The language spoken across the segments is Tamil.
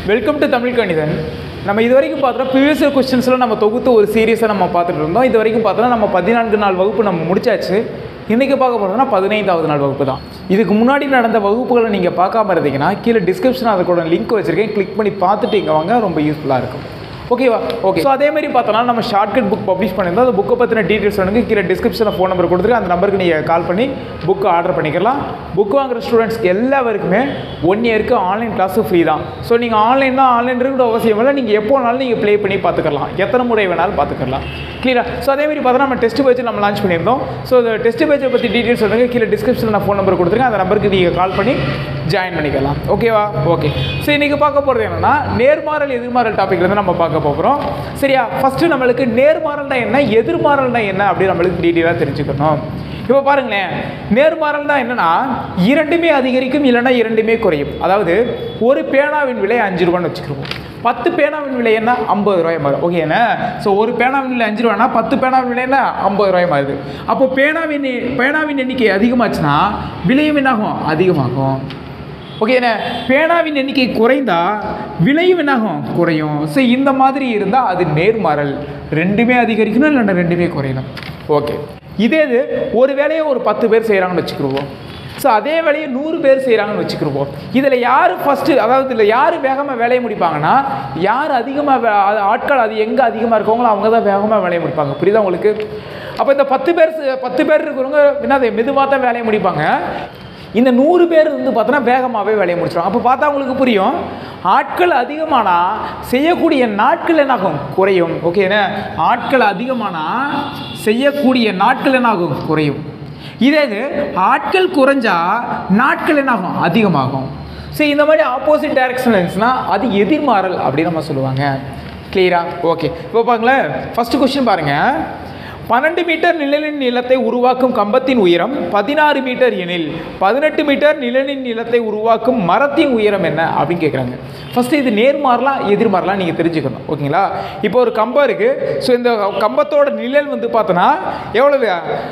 வெல்கம் டு தமிழ் கணிதன் நம்ம இது வரைக்கும் பார்த்தோம்னா ப்ரீவியஸ் கொஸ்டின்ஸ்லாம் நம்ம தொகுத்து ஒரு சீரியஸாக நம்ம பார்த்துட்டு இருந்தோம் இது வரைக்கும் பார்த்தோம்னா நம்ம பதினான்கு நாள் வகுப்பு நம்ம முடிச்சாச்சு இன்றைக்கி பார்க்க போகிறோம்னா பதினைந்தாவது நாள் வகுப்பு தான் இதுக்கு முன்னாடி நடந்த வகுப்புகளை நீங்கள் பார்க்காம இருந்தீங்கன்னா கீழே டிஸ்கிரிப்ஷன் அதுக்கூட லிங்க் வச்சுருக்கேன் கிளிக் பண்ணி பார்த்துட்டு இங்கே வாங்க ரொம்ப யூஸ்ஃபுல்லாக இருக்கும் ஓகேவா ஓகே ஸோ அதே மாதிரி பார்த்தோம்னா நம்ம ஷார்ட்கட் புக் பப்ளிஷ் பண்ணியிருந்தோம் அந்த புக்கை பற்றின டீட்டெயில்ஸ் வந்து கீழே டிஸ்கிரிப்ஷனில் ஃபோன் நம்பர் கொடுத்துருக்கு அந்த நம்பருக்கு நீங்கள் கால் பண்ணி புக்கு ஆர்டர் பண்ணிக்கலாம் புக் வாங்குற ஸ்டூடெண்ட்ஸ்க்கு எல்லாருக்குமே ஒன் இயருக்கு ஆன்லைன் கிளாஸு ஃப்ரீ தான் ஸோ நீங்கள் ஆன்லைன் தான் ஆன்லைன் இருக்கிற அவசியம் இல்லை நீங்கள் எப்போ வேணாலும் நீங்கள் ப்ளே பண்ணி பார்த்துக்கலாம் எத்தனை முறை வேணாலும் பார்த்துக்கலாம் கிளியரா ஸோ அதே மாதிரி பார்த்தோன்னா நம்ம டெஸ்ட் பேஜ் நம்ம லான்ச் பண்ணியிருந்தோம் ஸோ அந்த டெஸ்ட் பேஜை பற்றி டீட்டெயில்ஸ் வந்து கீழே டிஸ்கிரிப்ஷனில் நான் ஃபோன் நம்பர் கொடுத்துருக்கேன் அந்த நம்பருக்கு நீங்கள் கால் பண்ணி ஜாயின் பண்ணிக்கலாம் ஓகேவா ஓகே ஸோ இன்றைக்கி பார்க்க போகிறது என்னென்னா நேர்மாறல் எதிர்மாறல் டாபிக்லேருந்து நம்ம பார்க்க போகிறோம் சரியா ஃபஸ்ட்டு நம்மளுக்கு நேர்மாறல்னா என்ன எதிர்மாறல்னா என்ன அப்படின்னு நம்மளுக்கு டீட்டெயிலாக தெரிஞ்சுக்கணும் இப்போ பாருங்களேன் நேர்மாறல்னா என்னன்னா இரண்டுமே அதிகரிக்கும் இல்லைன்னா இரண்டுமே குறையும் அதாவது ஒரு பேனாவின் விலை அஞ்சு ரூபான்னு வச்சுக்கிருவோம் பத்து பேனாவின் விலை என்ன ஐம்பது ரூபாய் மாறும் ஓகே என்ன ஸோ ஒரு பேனாவின் விலை அஞ்சு ரூபானா பத்து பேனாவின் விலை என்ன ஐம்பது ரூபாய் மாறுது அப்போ பேனாவின் பேனாவின் எண்ணிக்கை அதிகமாச்சுன்னா விலையும் என்னாகும் அதிகமாகும் ஓகே என்ன பேனாவின் எண்ணிக்கை குறைந்தா விலையும் என்னாகும் குறையும் ஸோ இந்த மாதிரி இருந்தால் அது நேர்மாறல் ரெண்டுமே அதிகரிக்கணும் இல்லைன்னா ரெண்டுமே குறையணும் ஓகே இதே இது ஒரு வேலையை ஒரு பத்து பேர் செய்கிறாங்கன்னு வச்சுக்கிருவோம் ஸோ அதே வேலையை நூறு பேர் செய்கிறாங்கன்னு வச்சுக்கிருவோம் இதில் யார் ஃபஸ்ட்டு அதாவது இதில் யார் வேகமாக வேலையை முடிப்பாங்கன்னா யார் அதிகமாக ஆட்கள் அது எங்கே அதிகமாக இருக்கவங்களோ அவங்க தான் வேகமாக வேலையை முடிப்பாங்க புரியுதா உங்களுக்கு அப்போ இந்த பத்து பேர் ச- பத்து பேர் இருக்கிறவங்க என்னது மெதுவாக தான் வேலையை முடிப்பாங்க இந்த நூறு பேர் வந்து பார்த்தோன்னா வேகமாகவே வேலையை முடிச்சிடும் அப்போ பார்த்தா உங்களுக்கு புரியும் ஆட்கள் அதிகமானால் செய்யக்கூடிய நாட்கள் என்னாகும் குறையும் ஓகே என்ன ஆட்கள் அதிகமானால் செய்யக்கூடிய நாட்கள் என்னாகும் குறையும் இதே இது ஆட்கள் குறைஞ்சா நாட்கள் என்னாகும் அதிகமாகும் சரி இந்த மாதிரி ஆப்போசிட் டைரக்ஷன் இருந்துச்சுன்னா அது எதிர்மாறல் அப்படின்னு நம்ம சொல்லுவாங்க கிளியரா ஓகே இப்போ பாருங்களேன் ஃபர்ஸ்ட் கொஸ்டின் பாருங்கள் பன்னெண்டு மீட்டர் நிழலின் நீளத்தை உருவாக்கும் கம்பத்தின் உயரம் பதினாறு மீட்டர் எனில் பதினெட்டு மீட்டர் நிழலின் நீளத்தை உருவாக்கும் மரத்தின் உயரம் என்ன அப்படின்னு கேட்குறாங்க ஃபஸ்ட்டு இது நேர்மாறலாம் எதிர்மாறலாம் நீங்கள் தெரிஞ்சுக்கணும் ஓகேங்களா இப்போ ஒரு கம்பம் இருக்குது ஸோ இந்த கம்பத்தோட நிழல் வந்து பார்த்தோன்னா எவ்வளவு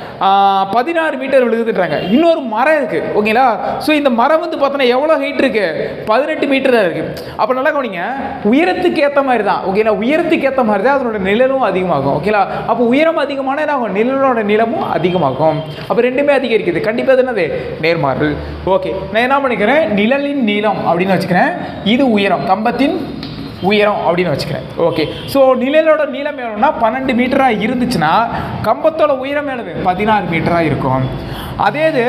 பதினாறு மீட்டர் விழுகுதுன்றாங்க இன்னொரு மரம் இருக்குது ஓகேங்களா ஸோ இந்த மரம் வந்து பார்த்தோன்னா எவ்வளோ ஹைட் இருக்குது பதினெட்டு மீட்டர் தான் இருக்குது அப்போ நல்லா கவனிங்க உயரத்துக்கு ஏற்ற மாதிரி தான் ஓகேங்களா உயரத்துக்கு ஏற்ற மாதிரி தான் அதனோட நிழலும் அதிகமாகும் ஓகேங்களா அப்போ உயரம் அதிகமான என்ன ஆகும் நிழலோட நிலமும் அதிகமாகும் அப்போ ரெண்டுமே அதிகரிக்குது கண்டிப்பாக அது என்னது நேர்மாறல் ஓகே நான் என்ன பண்ணிக்கிறேன் நிழலின் நீளம் அப்படின்னு வச்சுக்கிறேன் இது உயரம் கம்பத்தின் உயரம் அப்படின்னு வச்சுக்கிறேன் ஓகே ஸோ நிழலோட நீளம் எவ்வளோனா பன்னெண்டு மீட்டராக இருந்துச்சுன்னா கம்பத்தோட உயரம் எவ்வளவு பதினாறு மீட்டராக இருக்கும் அதே இது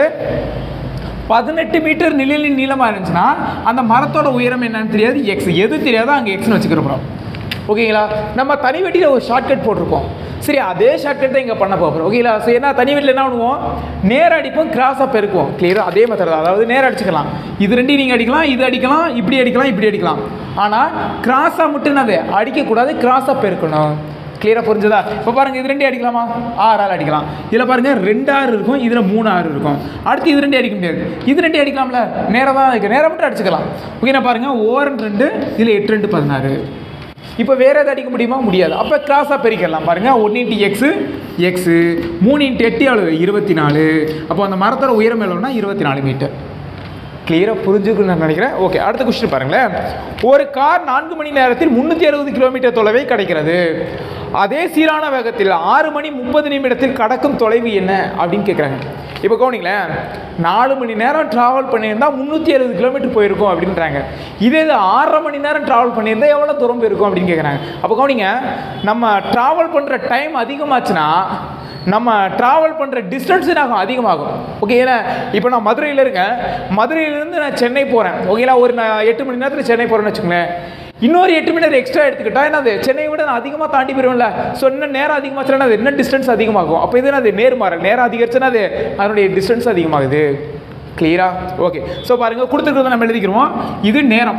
பதினெட்டு மீட்டர் நிழலின் நீளமாக இருந்துச்சுன்னா அந்த மரத்தோட உயரம் என்னன்னு தெரியாது எக்ஸ் எது தெரியாதோ அங்கே எக்ஸ்னு வச்சுக்கிறோம் ஓகேங்களா நம்ம தனி வெட்டியில் ஒரு ஷார்ட்கட் போட்டிருப்போம் சரி அதே ஷார்ட்கட் தான் இங்கே பண்ண போகிறோம் ஓகேங்களா ஸோ என்ன தனி வெட்டியில் என்ன பண்ணுவோம் நேர அடிப்போம் கிராஸாக பெருக்குவோம் கிளியராக அதே மெத்தட் தான் அதாவது நேர அடிச்சுக்கலாம் இது ரெண்டையும் நீங்கள் அடிக்கலாம் இது அடிக்கலாம் இப்படி அடிக்கலாம் இப்படி அடிக்கலாம் ஆனால் கிராஸாக மட்டும் என்னது அடிக்கக்கூடாது கிராஸாக பெருக்கணும் கிளியராக புரிஞ்சதா இப்போ பாருங்கள் இது ரெண்டே அடிக்கலாமா ஆறு ஆறு அடிக்கலாம் இதில் பாருங்கள் ரெண்டு ஆறு இருக்கும் இதில் மூணு ஆறு இருக்கும் அடுத்து இது ரெண்டே அடிக்க முடியாது இது ரெண்டே அடிக்கலாம்ல நேராக தான் இருக்கு நேராக மட்டும் அடிச்சுக்கலாம் ஓகேண்ணா பாருங்கள் ஓரன் ரெண்டு இதில் எட்டு ரெண்டு பதினாறு இப்போ வேறு எதாவது அடிக்க முடியுமா முடியாது அப்போ கிராஸாக பெருக்கலாம் பாருங்கள் ஒன்று இன்ட்டு எக்ஸு எக்ஸு மூணு இன்ட்டு எட்டு எவ்வளவு இருபத்தி நாலு அப்போ அந்த மரத்தோட உயரம் எவ்வளோன்னா இருபத்தி நாலு மீட்டர் கிளியராக புரிஞ்சுக்கணும்னு நான் நினைக்கிறேன் ஓகே அடுத்த கொஸ்டின் பாருங்களேன் ஒரு கார் நான்கு மணி நேரத்தில் முந்நூற்றி அறுபது கிலோமீட்டர் தொலைவை கிடைக்கிறது அதே சீரான வேகத்தில் ஆறு மணி முப்பது நிமிடத்தில் கடக்கும் தொலைவு என்ன அப்படின்னு கேட்குறாங்க இப்போ கவனிங்களேன் நாலு மணி நேரம் ட்ராவல் பண்ணியிருந்தா முந்நூற்றி அறுபது கிலோமீட்டர் போயிருக்கும் அப்படின்றாங்க இதே இது ஆறரை மணி நேரம் ட்ராவல் பண்ணியிருந்தா எவ்வளோ தூரம் போயிருக்கும் அப்படின்னு கேட்குறாங்க அப்போ கவனிங்க நம்ம ட்ராவல் பண்ணுற டைம் அதிகமாச்சுன்னா நம்ம ட்ராவல் பண்ணுற டிஸ்டன்ஸ் ஆகும் அதிகமாகும் ஓகே ஏன்னா இப்போ நான் மதுரையில் இருக்கேன் மதுரையிலேருந்து நான் சென்னை போகிறேன் ஓகேங்களா ஒரு நான் எட்டு மணி நேரத்தில் சென்னை போகிறேன்னு வச்சுக்கோங்களேன் இன்னொரு எட்டு மணி நேரம் எக்ஸ்ட்ரா எடுத்துக்கிட்டா என்னது சென்னையை விட நான் அதிகமாக தாண்டி போயிடுவேன்ல ஸோ இன்னும் நேரம் அதிகமாச்சுன்னா அது இன்னும் டிஸ்டன்ஸ் அதிகமாகும் அப்போ இது அது நேர்மாறல் நேரம் அதிகரிச்சுன்னா அது அதனுடைய டிஸ்டன்ஸ் அதிகமாகுது கிளியரா ஓகே ஸோ பாருங்கள் கொடுத்துருக்கிறத நம்ம எழுதிக்கிறோம் இது நேரம்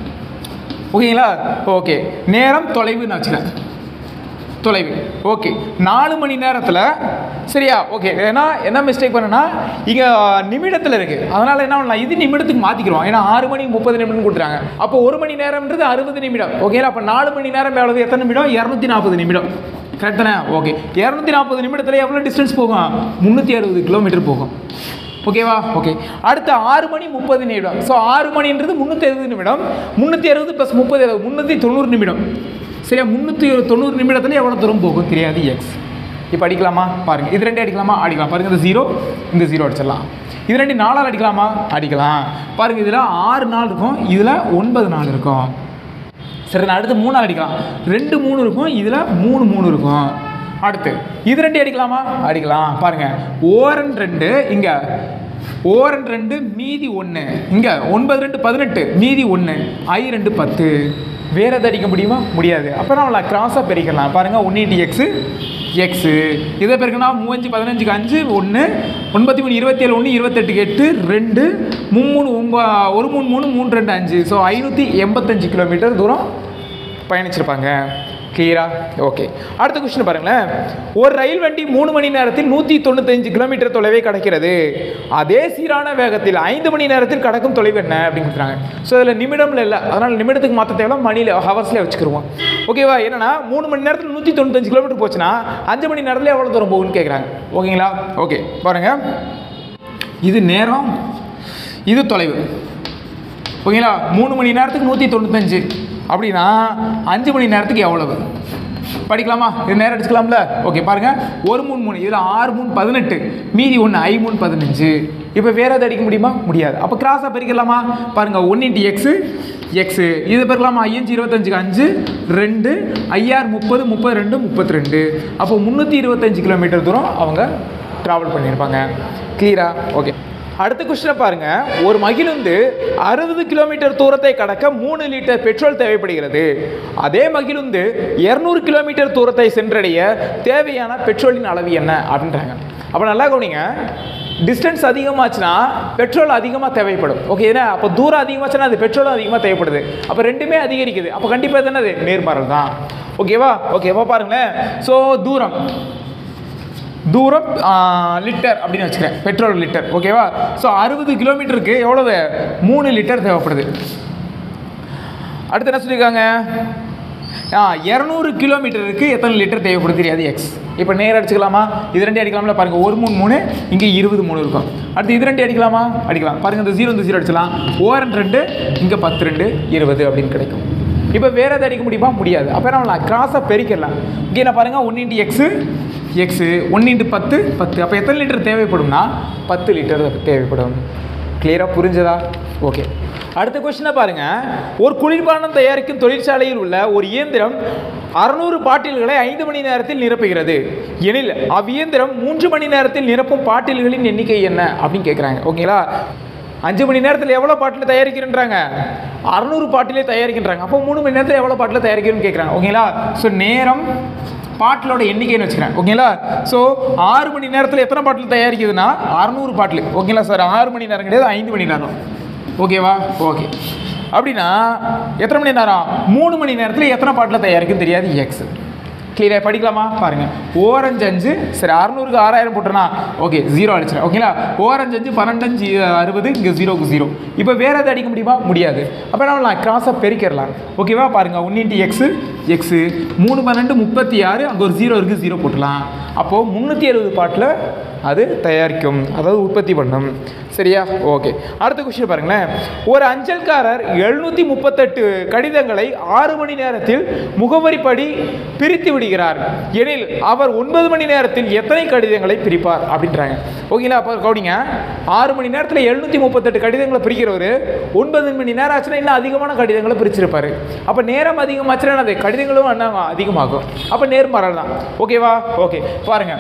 ஓகேங்களா ஓகே நேரம் தொலைவுன்னு வச்சுக்கிறேன் தொலைவு ஓகே நாலு மணி நேரத்தில் சரியா ஓகே ஏன்னா என்ன மிஸ்டேக் பண்ணனா இங்கே நிமிடத்தில் இருக்குது அதனால் என்ன பண்ணலாம் இது நிமிடத்துக்கு மாற்றிக்கிறோம் ஏன்னா ஆறு மணி முப்பது நிமிடம் கொடுத்துறாங்க அப்போ ஒரு மணி நேரம்ன்றது அறுபது நிமிடம் ஓகேங்களா அப்போ நாலு மணி நேரம் எவ்வளவு எத்தனை நிமிடம் இரநூத்தி நாற்பது நிமிடம் கரெக்ட் தானே ஓகே இரநூத்தி நாற்பது நிமிடத்தில் எவ்வளோ டிஸ்டன்ஸ் போகும் முந்நூற்றி அறுபது கிலோமீட்டர் போகும் ஓகேவா ஓகே அடுத்து ஆறு மணி முப்பது நிமிடம் ஸோ ஆறு மணின்றது முந்நூற்றி அறுபது நிமிடம் முந்நூற்றி அறுபது ப்ளஸ் முப்பது அறுபது முந்நூற்றி தொண்ணூறு நிமிடம் சரியா முந்நூற்றி தொண்ணூறு நிமிடத்தில் எவ்வளோ தூரம் போகும் தெரியாது எக்ஸ் இப்போ அடிக்கலாமா பாருங்கள் இது ரெண்டு அடிக்கலாமா அடிக்கலாம் பாருங்கள் இந்த ஜீரோ இந்த ஜீரோ அடிச்சிடலாம் இது ரெண்டு நாலால் அடிக்கலாமா அடிக்கலாம் பாருங்கள் இதில் ஆறு நாள் இருக்கும் இதில் ஒன்பது நாள் இருக்கும் சரி நான் அடுத்து மூணு அடிக்கலாம் ரெண்டு மூணு இருக்கும் இதில் மூணு மூணு இருக்கும் அடுத்து இது ரெண்டு அடிக்கலாமா அடிக்கலாம் பாருங்க ஓரன் ரெண்டு இங்கே ஓரன் ரெண்டு மீதி ஒன்று இங்கே ஒன்பது ரெண்டு பதினெட்டு மீதி ஒன்று ஐ ரெண்டு பத்து வேற எதாவது அடிக்க முடியுமா முடியாது அப்போ நம்மளை கிராஸாக பெருக்கலாம் பாருங்கள் ஒன் எயிட்டி எக்ஸு எக்ஸு இதை பெருக்குனா மூவஞ்சு பதினஞ்சுக்கு அஞ்சு ஒன்று ஒன்பத்தி மூணு இருபத்தேழு ஒன்று இருபத்தெட்டுக்கு எட்டு ரெண்டு மூணு ஒம்பா ஒரு மூணு மூணு மூணு ரெண்டு அஞ்சு ஸோ ஐநூற்றி எண்பத்தஞ்சு கிலோமீட்டர் தூரம் பயணிச்சிருப்பாங்க கிளியரா ஓகே அடுத்த கொஸ்டின் பாருங்களேன் ஒரு ரயில் வண்டி மூணு மணி நேரத்தில் நூற்றி தொண்ணூத்தஞ்சு கிலோமீட்டர் தொலைவை கடக்கிறது அதே சீரான வேகத்தில் ஐந்து மணி நேரத்தில் கடக்கும் தொலைவு என்ன அப்படின்னு கொடுக்குறாங்க ஸோ இதில் நிமிடம்ல இல்லை அதனால் நிமிடத்துக்கு மாற்ற தேவை மணியில் ஹவர்ஸ்லேயே வச்சுக்கிருவோம் ஓகேவா என்னன்னா மூணு மணி நேரத்தில் நூற்றி தொண்ணூத்தஞ்சு கிலோமீட்டர் போச்சுன்னா அஞ்சு மணி நேரத்தில் எவ்வளோ தூரம் போகும்னு கேட்குறாங்க ஓகேங்களா ஓகே பாருங்கள் இது நேரம் இது தொலைவு ஓகேங்களா மூணு மணி நேரத்துக்கு நூற்றி தொண்ணூத்தஞ்சு அப்படின்னா அஞ்சு மணி நேரத்துக்கு எவ்வளவு படிக்கலாமா இது நேரம் அடிச்சுக்கலாம்ல ஓகே பாருங்கள் ஒரு மூணு மூணு இதில் ஆறு மூணு பதினெட்டு மீதி ஒன்று ஐ மூணு பதினஞ்சு இப்போ வேற எதாவது அடிக்க முடியுமா முடியாது அப்போ கிராஸாக பிரிக்கலாமா பாருங்கள் ஒன் இன்ட்டு எக்ஸு எக்ஸு இது பிறக்கலாமா ஐயஞ்சு இருபத்தஞ்சுக்கு அஞ்சு ரெண்டு ஐஆர் முப்பது முப்பது ரெண்டு முப்பத்தி ரெண்டு அப்போ முந்நூற்றி இருபத்தஞ்சு கிலோமீட்டர் தூரம் அவங்க ட்ராவல் பண்ணியிருப்பாங்க கிளியரா ஓகே அடுத்த கொஸ்டினை பாருங்க ஒரு மகிழுந்து அறுபது கிலோமீட்டர் தூரத்தை கடக்க மூணு லிட்டர் பெட்ரோல் தேவைப்படுகிறது அதே மகிழுந்து இரநூறு கிலோமீட்டர் தூரத்தை சென்றடைய தேவையான பெட்ரோலின் அளவு என்ன அப்படின்றாங்க அப்போ நல்லா கவனிங்க டிஸ்டன்ஸ் அதிகமாச்சுன்னா பெட்ரோல் அதிகமாக தேவைப்படும் ஓகே ஏன்னா அப்போ தூரம் அதிகமாச்சுன்னா அது பெட்ரோலும் அதிகமாக தேவைப்படுது அப்போ ரெண்டுமே அதிகரிக்குது அப்போ கண்டிப்பாக தானே அது நேர்மாறல் தான் ஓகேவா ஓகேவா பாருங்களேன் ஸோ தூரம் தூரம் லிட்டர் அப்படின்னு வச்சுக்கிறேன் பெட்ரோல் லிட்டர் ஓகேவா ஸோ அறுபது கிலோமீட்டருக்கு எவ்வளவு மூணு லிட்டர் தேவைப்படுது அடுத்து என்ன சொல்லியிருக்காங்க ஆ இரநூறு கிலோமீட்டருக்கு எத்தனை லிட்டர் தேவைப்படுது தெரியாது எக்ஸ் இப்போ நேரம் அடிச்சுக்கலாமா இது ரெண்டு அடிக்கலாம்ல பாருங்கள் ஒரு மூணு மூணு இங்கே இருபது மூணு இருக்கும் அடுத்து இது ரெண்டு அடிக்கலாமா அடிக்கலாம் பாருங்கள் இந்த ஜீரோ இந்த ஜீரோ அடிச்சலாம் ஓரன் ரெண்டு இங்கே பத்து ரெண்டு இருபது அப்படின்னு கிடைக்கும் இப்போ வேற எதாவது அடிக்க முடியுமா முடியாது அப்போ நம்ம கிராஸாக பெருக்கிடலாம் இங்கே நான் பாருங்கள் one into x x one into பத்து பத்து அப்போ எத்தனை லிட்டர் தேவைப்படும்னா பத்து லிட்டர் தேவைப்படும் கிளியராக புரிஞ்சதா ஓகே அடுத்த கொஸ்டினை பாருங்க ஒரு குளிர்பானம் தயாரிக்கும் தொழிற்சாலையில் உள்ள ஒரு இயந்திரம் அறுநூறு பாட்டில்களை ஐந்து மணி நேரத்தில் நிரப்புகிறது எனில் அவ்வியந்திரம் மூன்று மணி நேரத்தில் நிரப்பும் பாட்டில்களின் எண்ணிக்கை என்ன அப்படின்னு கேட்குறாங்க ஓகேங்களா அஞ்சு மணி நேரத்தில் எவ்வளோ பாட்டில் தயாரிக்கிறேன்றாங்க அறநூறு பாட்டிலே தயாரிக்கின்றாங்க அப்போ மூணு மணி நேரத்தில் எவ்வளோ பாட்டில் தயாரிக்கிறேன்னு கேட்குறாங்க ஓகேங்களா ஸோ நேரம் பாட்டிலோட எண்ணிக்கைன்னு வச்சுக்கிறேன் ஓகேங்களா ஸோ ஆறு மணி நேரத்தில் எத்தனை பாட்டில் தயாரிக்குதுன்னா அறநூறு பாட்டில் ஓகேங்களா சார் ஆறு மணி நேரம் கிடையாது ஐந்து மணி நேரம் ஓகேவா ஓகே அப்படின்னா எத்தனை மணி நேரம் மூணு மணி நேரத்தில் எத்தனை பாட்டில் தயாரிக்கும் தெரியாது எக்ஸ் கிளியராக படிக்கலாமா பாருங்க ஓரஞ்சு அஞ்சு சரி அறநூறுக்கு ஆறாயிரம் போட்டோன்னா ஓகே ஜீரோ அடிச்சிடறேன் ஓகேங்களா ஓரஞ்சு அஞ்சு பன்னெண்டஞ்சு அறுபது இங்கே ஜீரோக்கு ஜீரோ இப்போ வேறு எதாவது அடிக்க முடியுமா முடியாது அப்போ நம்ம நான் கிராஸாக பெருக்கிடலாம் ஓகேவா பாருங்க ஒன் இன்ட்டு எக்ஸு எக்ஸு மூணு பன்னெண்டு முப்பத்தி ஆறு அங்கே ஒரு ஜீரோ இருக்குது ஜீரோ போட்டுடலாம் அப்போது முந்நூற்றி அறுபது பாட்டில் அது தயாரிக்கும் அதாவது உற்பத்தி பண்ணும் சரியா ஓகே அடுத்த கொஸ்டின் பாருங்களேன் ஒரு அஞ்சல்காரர் எழுநூற்றி முப்பத்தெட்டு கடிதங்களை ஆறு மணி நேரத்தில் முகவரிப்படி பிரித்து விடுகிறார் எனில் அவர் ஒன்பது மணி நேரத்தில் எத்தனை கடிதங்களை பிரிப்பார் அப்படின்றாங்க ஓகேங்களா அப்போ கவுனிங்க ஆறு மணி நேரத்தில் எழுநூற்றி முப்பத்தெட்டு கடிதங்களை பிரிக்கிறவர் ஒன்பது மணி நேரம் ஆச்சுன்னா இன்னும் அதிகமான கடிதங்களை பிரிச்சிருப்பாரு அப்போ நேரம் அதிகமாச்சுன்னா அது கடிதங்களும் என்ன அதிகமாகும் அப்போ நேர்மாறல் தான் ஓகேவா ஓகே பாருங்க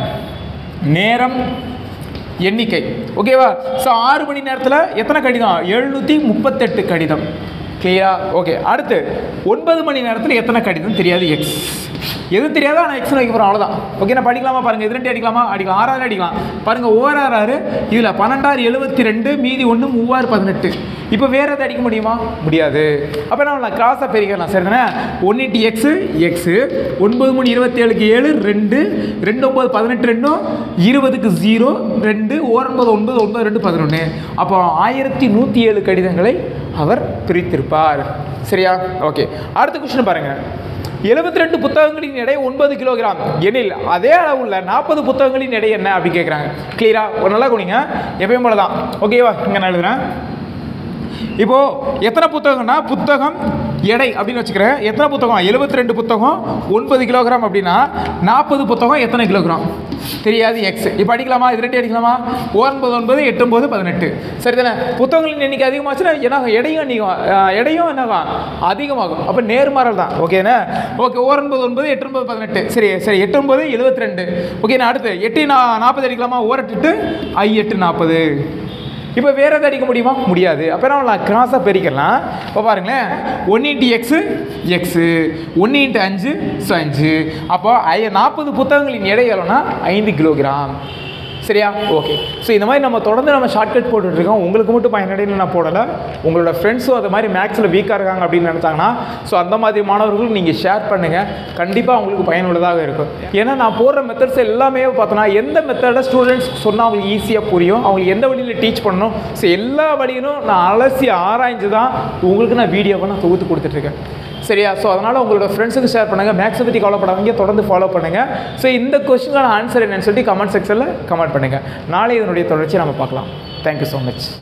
நேரம் எண்ணிக்கை ஓகேவா ஸோ ஆறு மணி நேரத்தில் எத்தனை கடிதம் எழுநூற்றி முப்பத்தெட்டு கடிதம் கிளியரா ஓகே அடுத்து ஒன்பது மணி நேரத்தில் எத்தனை கடிதம் தெரியாது எக்ஸ் எது தெரியாதோ ஆனால் எக்ஸ் வைக்க போகிறோம் அவ்வளோதான் ஓகே நான் படிக்கலாமா பாருங்கள் இது ரெண்டு அடிக்கலாமா அடிக்கலாம் ஆறாறு அடிக்கலாம் பாருங்கள் ஓராறு ஆறு இதில் பன்னெண்டாறு எழுபத்தி ரெண்டு மீதி ஒன்று மூவாறு பதினெட்டு இப்போ வேறு எதாவது அடிக்க முடியுமா முடியாது அப்போ நான் கிராஸாக பெருக்கலாம் சரி தானே ஒன் எயிட்டி எக்ஸு எக்ஸு ஒன்பது மணி இருபத்தேழுக்கு ஏழு ரெண்டு ரெண்டு ஒம்பது பதினெட்டு ரெண்டும் இருபதுக்கு ஜீரோ ரெண்டு ஓரொன்பது ஒன்பது ஒன்பது ரெண்டு பதினொன்று அப்போ ஆயிரத்தி நூற்றி ஏழு கடிதங்களை அவர் பிரித்திருப்பார் சரியா ஓகே அடுத்த கொஸ்டின் பாருங்கள் எழுபத்தி ரெண்டு புத்தகங்களின் எடை ஒன்பது கிலோகிராம் எனில் அதே அளவுள்ள நாற்பது புத்தகங்களின் எடை என்ன அப்படி கேட்குறாங்க கிளியரா ஒரு நல்லா குனிங்க எப்பயும் போல தான் ஓகேவா இங்கே நான் எழுதுறேன் இப்போ எத்தனை புத்தகம்னா புத்தகம் எடை அப்படின்னு வச்சுக்கிறேன் எத்தனை புத்தகம் எழுபத்தி ரெண்டு புத்தகம் ஒன்பது கிலோகிராம் அப்படின்னா நாற்பது புத்தகம் எத்தனை கிலோகிராம் தெரியாது எக்ஸ் இப்போ அடிக்கலாமா இது ரெண்டு அடிக்கலாமா ஒன்பது ஒன்பது எட்டு ஒன்பது பதினெட்டு சரி தானே புத்தகங்களின் எண்ணிக்கை அதிகமாச்சுன்னா என்ன எடையும் அதிகம் அஹ், எடையும் என்னவாகும் அதிகமாகும் அப்போ நேர்மாறல் தான் ஓகேண்ணே ஓகே ஒன்பது ஒன்பது எட்டு ஒன்பது பதினெட்டு சரி சரி எட்டு ஒன்பது எழுபத்தி ரெண்டு ஓகே நான் அடுத்து எட்டு நா நாற்பது அடிக்கலாமா ஓரட்டு ஐ எட்டு நாற்பது இப்போ வேற எதாவது அடிக்க முடியுமா முடியாது அப்போ நான் கிராஸாக பெருக்கலாம் இப்போ பாருங்களேன் ஒன் இன்ட்டு எக்ஸு எக்ஸு ஒன்று இன்ட்டு அஞ்சு ஸோ அஞ்சு அப்போ ஐ நாற்பது புத்தகங்களின் எடை எவ்வளோனா ஐந்து கிலோகிராம் சரியா ஓகே ஸோ இந்த மாதிரி நம்ம தொடர்ந்து நம்ம ஷார்ட்கட் போட்டுட்ருக்கோம் உங்களுக்கு மட்டும் பயனடைன்னு நான் போடலை உங்களோட ஃப்ரெண்ட்ஸும் அது மாதிரி மேக்ஸில் வீக்காக இருக்காங்க அப்படின்னு நினச்சாங்கன்னா ஸோ அந்த மாதிரி மாணவர்களுக்கு நீங்கள் ஷேர் பண்ணுங்கள் கண்டிப்பாக அவங்களுக்கு பயனுள்ளதாக இருக்கும் ஏன்னா நான் போடுற மெத்தட்ஸ் எல்லாமே பார்த்தோன்னா எந்த மெத்தடை ஸ்டூடெண்ட்ஸ் சொன்னால் அவங்களுக்கு ஈஸியாக புரியும் அவங்களுக்கு எந்த வழியில் டீச் பண்ணணும் ஸோ எல்லா வழியிலும் நான் அலசி ஆராய்ஞ்சு தான் உங்களுக்கு நான் வீடியோவை நான் தொகுத்து கொடுத்துட்ருக்கேன் சரியா ஸோ அதனால் உங்களோட ஃப்ரெண்ட்ஸுக்கு ஷேர் பண்ணுங்கள் மேக்ஸை பற்றி கவலைப்படாதீங்க தொடர்ந்து ஃபாலோ பண்ணுங்கள் ஸோ இந்த கொஸ்டினுக்கான ஆன்சர் என்னன்னு சொல்லிட்டு கமெண்ட் செக்ஷனில் கமெண்ட் பண்ணுங்கள் நாளை இதனுடைய தொடர்ச்சி நம்ம பார்க்கலாம் தேங்க்யூ ஸோ மச்